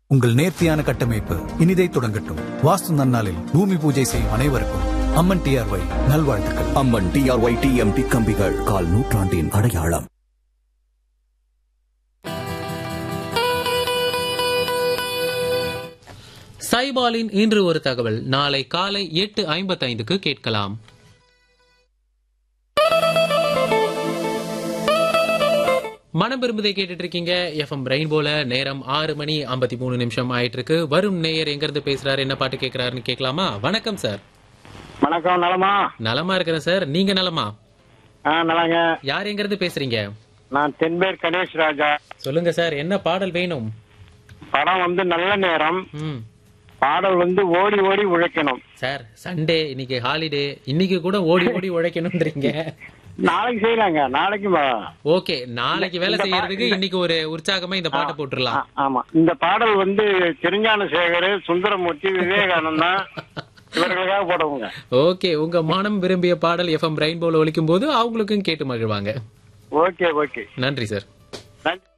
உங்கள் நேர்த்தியான கட்டமைப்பு இனிதை தொடங்கட்டும் வாஸ்து நன்னாளில் பூமி பூஜை செய்யும் அனைவருக்கும் அம்மன் டிஆர்ஒய் நல்வாழ்த்துக்கள் அம்மன் டிஆர்ஒய் டிஎம்டி கம்பிகள் கால் நூற்றாண்டின் அடையாளம் சைபாலின் இன்று ஒரு தகவல் நாளை காலை எட்டு ஐம்பத்தைந்துக்கு கேட்கலாம் மனம் விரும்புதை கேட்டுட்டு இருக்கீங்க எஃப்எம் ரெயின்போல நேரம் ஆறு மணி ஐம்பத்தி மூணு நிமிஷம் ஆயிட்டு இருக்கு வரும் நேயர் எங்க இருந்து பேசுறாரு என்ன பாட்டு கேட்கிறாருன்னு கேட்கலாமா வணக்கம் சார் வணக்கம் நலமா நலமா இருக்கிறேன் சார் நீங்க நலமா ஆ நலங்க யார் எங்க இருந்து பேசுறீங்க நான் தென்பேர் கணேஷ் ராஜா சொல்லுங்க சார் என்ன பாடல் வேணும் படம் வந்து நல்ல நேரம் ம் பாடல் வந்து ஓடி ஓடி உழைக்கணும் சார் சண்டே இன்னைக்கு ஹாலிடே இன்னைக்கு கூட ஓடி ஓடி உழைக்கணும்ன்றீங்க நாளைக்கு செய்யலாங்க நாளைக்கு வா- ஓகே நாளைக்கு வேலை இந்த பா- செய்யறதுக்கு இந்த- இன்னைக்கு ஒரு உற்சாகமா இந்த பாட்டை ஆ, போட்டுடலாம் ஆமா இந்த பாடல் வந்து திருஞான சேகர் சுந்தரமூர்த்தி விவேகானந்தா இவர்களுக்காக போடுவோங்க ஓகே உங்க மனம் விரும்பிய பாடல் எஃப்எம் ரெயின்போல ஒலிக்கும் போது அவங்களுக்கும் கேட்டு மகிழ்வாங்க ஓகே ஓகே நன்றி சார் நன்றி